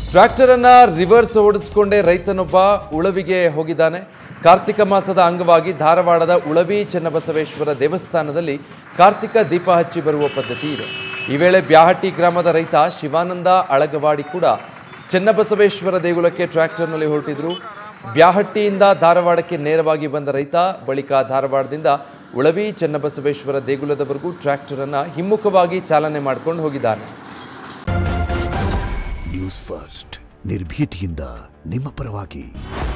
tractor ಅನ್ನ reverse ಓಡಿಸಿಕೊಂಡೇ ರೈತನೊಬ್ಬ ಉಳವಿಗೆ ಹೋಗಿದ್ದಾನೆ ಕಾರ್ತಿಕ ಮಾಸದ ಅಂಗವಾಗಿ ಧಾರವಾಡದ ಉಳವಿ ಚನ್ನಬಸವೇಶ್ವರ ದೇವಸ್ಥಾನದಲ್ಲಿ ಕಾರ್ತಿಕ ದೀಪ ಹಚ್ಚಿ ಬರುವ ಪದ್ಧತಿ ಇದೆ ಈ ವೇಳೆ ಬ್ಯಾಹಟ್ಟಿ ಗ್ರಾಮದ ರೈತ ಶಿವಾನಂದ ಅಳಗವಾಡಿ ಕೂಡ ಚನ್ನಬಸವೇಶ್ವರ ದೇಗುಲಕ್ಕೆ ಟ್ರ್ಯಾಕ್ಟರ್ನಲ್ಲಿ ಹೊರಟಿದ್ರು ಬ್ಯಾಹಟ್ಟಿಯಿಂದ ಧಾರವಾಡಕ್ಕೆ ನೇರವಾಗಿ ಬಂದ ರೈತ ಬಳಿಕ ಧಾರವಾಡದಿಂದ ಉಳವಿ ಚನ್ನಬಸವೇಶ್ವರ ದೇಗುಲದವರೆಗೂ ಟ್ರ್ಯಾಕ್ಟರ್ ಅನ್ನ ಹಿಮ್ಮುಖವಾಗಿ ಚಾಲನೆ ಮಾಡ್ಕೊಂಡು ಹೋಗಿದ್ದಾನೆ ನ್ಯೂಸ್ ಫಸ್ಟ್ ನಿರ್ಭೀತಿಯಿಂದ ನಿಮ್ಮ ಪರವಾಗಿ